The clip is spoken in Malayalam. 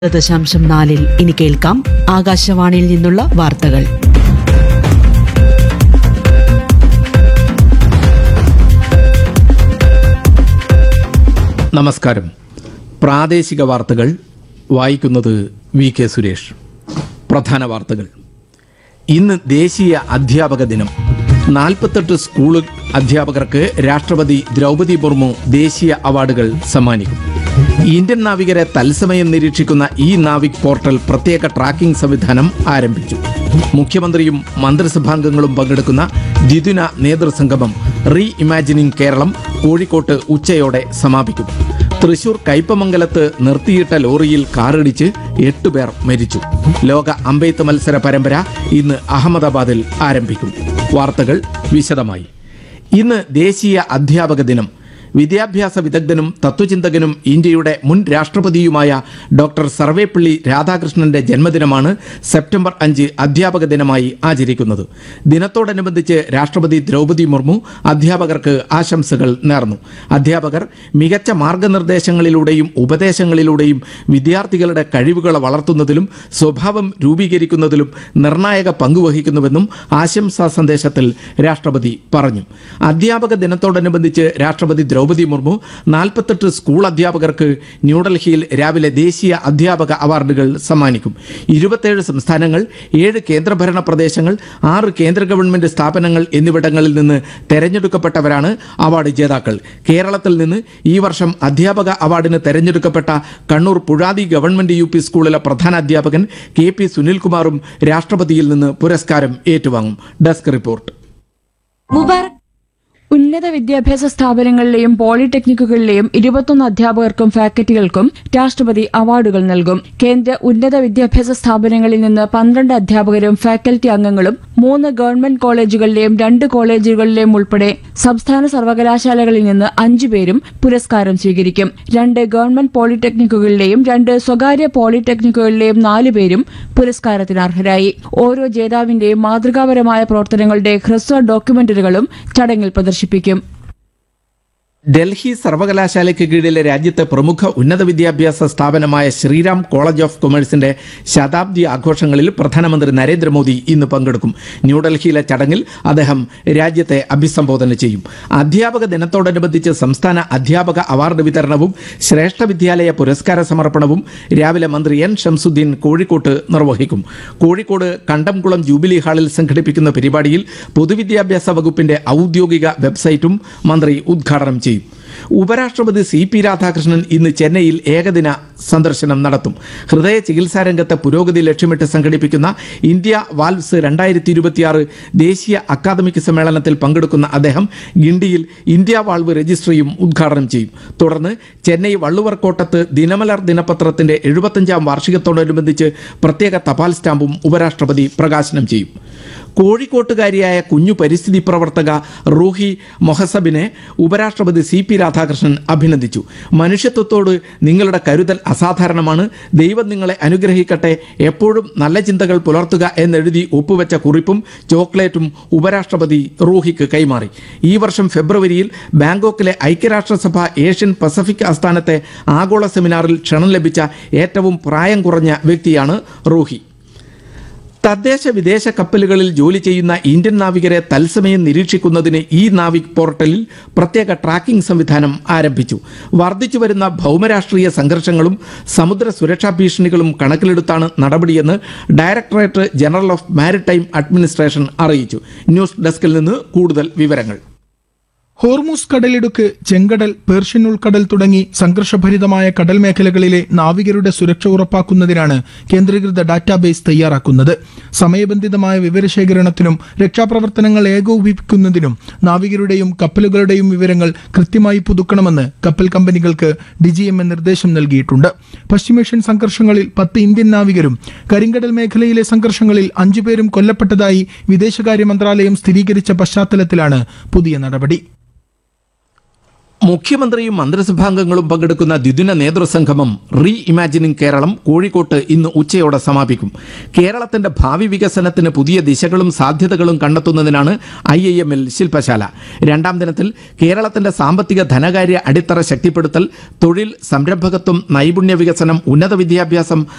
ദശാംശം നാലിൽ ഇനി കേൾക്കാം ആകാശവാണിയിൽ നിന്നുള്ള വാർത്തകൾ നമസ്കാരം പ്രാദേശിക വാർത്തകൾ വായിക്കുന്നത് വി കെ സുരേഷ് പ്രധാന വാർത്തകൾ ഇന്ന് ദേശീയ അധ്യാപക ദിനം നാൽപ്പത്തെട്ട് സ്കൂൾ അധ്യാപകർക്ക് രാഷ്ട്രപതി ദ്രൗപദി മുർമു ദേശീയ അവാർഡുകൾ സമ്മാനിക്കും ഇന്ത്യൻ നാവികരെ തത്സമയം നിരീക്ഷിക്കുന്ന ഈ നാവിക് പോർട്ടൽ പ്രത്യേക ട്രാക്കിംഗ് സംവിധാനം ആരംഭിച്ചു മുഖ്യമന്ത്രിയും മന്ത്രിസഭാംഗങ്ങളും പങ്കെടുക്കുന്ന ദ്വിദിന നേതൃസംഗമം റീ ഇമാജിനിങ് കേരളം കോഴിക്കോട്ട് ഉച്ചയോടെ സമാപിക്കും തൃശൂർ കയ്പമംഗലത്ത് നിർത്തിയിട്ട ലോറിയിൽ കാറിടിച്ച് എട്ടുപേർ മരിച്ചു ലോക അമ്പെയ്ത്ത് മത്സര പരമ്പര ഇന്ന് അഹമ്മദാബാദിൽ ആരംഭിക്കും വാർത്തകൾ വിശദമായി ഇന്ന് ദേശീയ അധ്യാപക ദിനം വിദ്യാഭ്യാസ വിദഗ്ധനും തത്വചിന്തകനും ഇന്ത്യയുടെ മുൻ രാഷ്ട്രപതിയുമായ ഡോക്ടർ സർവേപ്പള്ളി രാധാകൃഷ്ണന്റെ ജന്മദിനമാണ് സെപ്റ്റംബർ അഞ്ച് അധ്യാപക ദിനമായി ആചരിക്കുന്നത് ദിനത്തോടനുബന്ധിച്ച് രാഷ്ട്രപതി ദ്രൗപദി മുർമു അധ്യാപകർക്ക് ആശംസകൾ നേർന്നു അധ്യാപകർ മികച്ച മാർഗനിർദ്ദേശങ്ങളിലൂടെയും ഉപദേശങ്ങളിലൂടെയും വിദ്യാർത്ഥികളുടെ കഴിവുകൾ വളർത്തുന്നതിലും സ്വഭാവം രൂപീകരിക്കുന്നതിലും നിർണായക പങ്കുവഹിക്കുന്നുവെന്നും ആശംസാ സന്ദേശത്തിൽ രാഷ്ട്രപതി പറഞ്ഞു അധ്യാപക ദിനത്തോടനുബന്ധിച്ച് രാഷ്ട്രപതി ദ്രൗപദി മുർമു നാൽപ്പത്തെട്ട് സ്കൂൾ അധ്യാപകർക്ക് ന്യൂഡൽഹിയിൽ രാവിലെ ദേശീയ അധ്യാപക അവാർഡുകൾ സമ്മാനിക്കും ഇരുപത്തേഴ് സംസ്ഥാനങ്ങൾ ഏഴ് കേന്ദ്രഭരണ പ്രദേശങ്ങൾ ആറ് കേന്ദ്ര ഗവൺമെന്റ് സ്ഥാപനങ്ങൾ എന്നിവിടങ്ങളിൽ നിന്ന് തെരഞ്ഞെടുക്കപ്പെട്ടവരാണ് അവാർഡ് ജേതാക്കൾ കേരളത്തിൽ നിന്ന് ഈ വർഷം അധ്യാപക അവാർഡിന് തെരഞ്ഞെടുക്കപ്പെട്ട Kannur Puzhathi government U P സ്കൂളിലെ പ്രധാന അധ്യാപകൻ കെ പി സുനിൽകുമാറും രാഷ്ട്രപതിയിൽ നിന്ന് പുരസ്കാരം ഏറ്റുവാങ്ങും ഡെസ്ക് റിപ്പോർട്ട് മുബാറക് ഉന്നത വിദ്യാഭ്യാസ സ്ഥാപനങ്ങളിലെയും പോളിടെക്നിക്കുകളിലെയും ഇരുപത്തൊന്ന് അധ്യാപകർക്കും ഫാക്കൽറ്റികൾക്കും രാഷ്ട്രപതി അവാർഡുകൾ നൽകും കേന്ദ്ര ഉന്നത വിദ്യാഭ്യാസ സ്ഥാപനങ്ങളിൽ നിന്ന് പന്ത്രണ്ട് അധ്യാപകരും ഫാക്കൽറ്റി അംഗങ്ങളും മൂന്ന് ഗവൺമെന്റ് കോളേജുകളിലെയും രണ്ട് കോളേജുകളിലെയും ഉൾപ്പെടെ സംസ്ഥാന സർവകലാശാലകളിൽ നിന്ന് അഞ്ചു പേരും പുരസ്കാരം സ്വീകരിക്കും രണ്ട് ഗവൺമെന്റ് പോളിടെക്നിക്കുകളിലെയും രണ്ട് സ്വകാര്യ പോളിടെക്നിക്കുകളിലെയും നാല് പേരും പുരസ്കാരത്തിന് അർഹരായി ഓരോ ജേതാവിന്റെയും മാതൃകാപരമായ പ്രവർത്തനങ്ങളുടെ ഹ്രസ്വ ഡോക്യുമെന്ററികളും ചടങ്ങിൽ പ്രദർശിപ്പിക്കും ഡൽഹി സർവകലാശാലയ്ക്ക് കീഴിലെ രാജ്യത്തെ പ്രമുഖ ഉന്നത വിദ്യാഭ്യാസ സ്ഥാപനമായ ശ്രീറാം കോളേജ് ഓഫ് കൊമേഴ്സിന്റെ ശതാബ്ദി ആഘോഷങ്ങളിൽ പ്രധാനമന്ത്രി നരേന്ദ്രമോദി ഇന്ന് പങ്കെടുക്കും ന്യൂഡൽഹിയിലെ ചടങ്ങിൽ അദ്ദേഹം രാജ്യത്തെ അഭിസംബോധന ചെയ്യും അധ്യാപക ദിനത്തോടനുബന്ധിച്ച് സംസ്ഥാന അധ്യാപക അവാർഡ് വിതരണവും ശ്രേഷ്ഠ വിദ്യാലയ പുരസ്കാര സമർപ്പണവും രാവിലെ മന്ത്രി എൻ ഷംസുദ്ദീൻ കോഴിക്കോട്ട് നിർവഹിക്കും കോഴിക്കോട് കണ്ടംകുളം ജൂബിലി ഹാളിൽ സംഘടിപ്പിക്കുന്ന പരിപാടിയിൽ പൊതുവിദ്യാഭ്യാസ വകുപ്പിന്റെ ഔദ്യോഗിക വെബ്സൈറ്റും മന്ത്രി ഉദ്ഘാടനം ചെയ്യും ഉപരാഷ്ട്രപതി സി പി രാധാകൃഷ്ണൻ ഇന്ന് ചെന്നൈയിൽ ഏകദിന സന്ദർശനം നടത്തും ഹൃദയ ചികിത്സാ രംഗത്തെ പുരോഗതി ലക്ഷ്യമിട്ട് സംഘടിപ്പിക്കുന്ന ഇന്ത്യ വാൽവ്സ് രണ്ടായിരത്തി ഇരുപത്തിയാറ് ദേശീയ അക്കാദമിക് സമ്മേളനത്തിൽ പങ്കെടുക്കുന്ന അദ്ദേഹം ഗിണ്ടിയിൽ ഇന്ത്യ വാൾവ് രജിസ്ട്രിയും ഉദ്ഘാടനം ചെയ്യും തുടർന്ന് ചെന്നൈ വള്ളുവർക്കോട്ടത്ത് ദിനമലർ ദിനപത്രത്തിന്റെ എഴുപത്തഞ്ചാം വാർഷികത്തോടനുബന്ധിച്ച് പ്രത്യേക തപാൽ സ്റ്റാമ്പും ഉപരാഷ്ട്രപതി പ്രകാശനം ചെയ്യും കോഴിക്കോട്ടുകാരിയായ കുഞ്ഞു പരിസ്ഥിതി പ്രവർത്തക റൂഹി മൊഹസബിനെ ഉപരാഷ്ട്രപതി സി പി രാധാകൃഷ്ണൻ അഭിനന്ദിച്ചു മനുഷ്യത്വത്തോട് നിങ്ങളുടെ കരുതൽ അസാധാരണമാണ് ദൈവം നിങ്ങളെ അനുഗ്രഹിക്കട്ടെ എപ്പോഴും നല്ല ചിന്തകൾ പുലർത്തുക എന്നെഴുതി ഒപ്പുവെച്ച കുറിപ്പും ചോക്ലേറ്റും ഉപരാഷ്ട്രപതി റൂഹിക്ക് കൈമാറി ഈ വർഷം ഫെബ്രുവരിയിൽ ബാങ്കോക്കിലെ ഐക്യരാഷ്ട്രസഭ ഏഷ്യൻ പസഫിക് ആസ്ഥാനത്തെ ആഗോള സെമിനാറിൽ ക്ഷണം ലഭിച്ച ഏറ്റവും പ്രായം കുറഞ്ഞ വ്യക്തിയാണ് റൂഹി തദ്ദേശ വിദേശ കപ്പലുകളിൽ ജോലി ചെയ്യുന്ന ഇന്ത്യൻ നാവികരെ തത്സമയം നിരീക്ഷിക്കുന്നതിന് ഈ നാവിക് പോർട്ടലിൽ പ്രത്യേക ട്രാക്കിംഗ് സംവിധാനം ആരംഭിച്ചു വർദ്ധിച്ചു വരുന്ന ഭൗമരാഷ്ട്രീയ സംഘർഷങ്ങളും സമുദ്ര സുരക്ഷാ ഭീഷണികളും കണക്കിലെടുത്താണ് നടപടിയെന്ന് directorate general of maritime administration അറിയിച്ചു ന്യൂസ് ഡെസ്കിൽ നിന്ന് കൂടുതൽ വിവരങ്ങൾ ഹോർമൂസ് കടലിടുക്ക് ചെങ്കടൽ പേർഷ്യൻ ഉൾക്കടൽ തുടങ്ങി സംഘർഷഭരിതമായ കടൽ മേഖലകളിലെ നാവികരുടെ സുരക്ഷ ഉറപ്പാക്കുന്നതിനാണ് കേന്ദ്രീകൃത ഡാറ്റാബേസ് തയ്യാറാക്കുന്നത് സമയബന്ധിതമായ വിവരശേഖരണത്തിനും രക്ഷാപ്രവർത്തനങ്ങൾ ഏകോപിപ്പിക്കുന്നതിനും നാവികരുടെയും കപ്പലുകളുടെയും വിവരങ്ങൾ കൃത്യമായി പുതുക്കണമെന്ന് കപ്പൽ കമ്പനികൾക്ക് ഡിജിഎംഎ നിർദ്ദേശം നൽകിയിട്ടുണ്ട് പശ്ചിമേഷ്യൻ സംഘർഷങ്ങളിൽ പത്ത് ഇന്ത്യൻ നാവികരും കരിങ്കടൽ മേഖലയിലെ സംഘർഷങ്ങളിൽ അഞ്ചുപേരും കൊല്ലപ്പെട്ടതായി വിദേശകാര്യ മന്ത്രാലയം സ്ഥിരീകരിച്ച പശ്ചാത്തലത്തിലാണ് പുതിയ നടപടി മുഖ്യമന്ത്രിയും മന്ത്രിസഭാംഗങ്ങളും പങ്കെടുക്കുന്ന ദ്വിദിന നേതൃസംഗമം റീ ഇമാജിനിംഗ് കേരളം കോഴിക്കോട്ട് ഇന്ന് ഉച്ചയോടെ സമാപിക്കും കേരളത്തിന്റെ ഭാവി വികസനത്തിന് പുതിയ ദിശകളും സാധ്യതകളും കണ്ടെത്തുന്നതിനാണ് ഐ ഐ എമ്മിൽ ശില്പശാല രണ്ടാം ദിനത്തിൽ കേരളത്തിന്റെ സാമ്പത്തിക ധനകാര്യ അടിത്തറ ശക്തിപ്പെടുത്തൽ തൊഴിൽ സംരംഭകത്വം നൈപുണ്യ വികസനം ഉന്നത വിദ്യാഭ്യാസം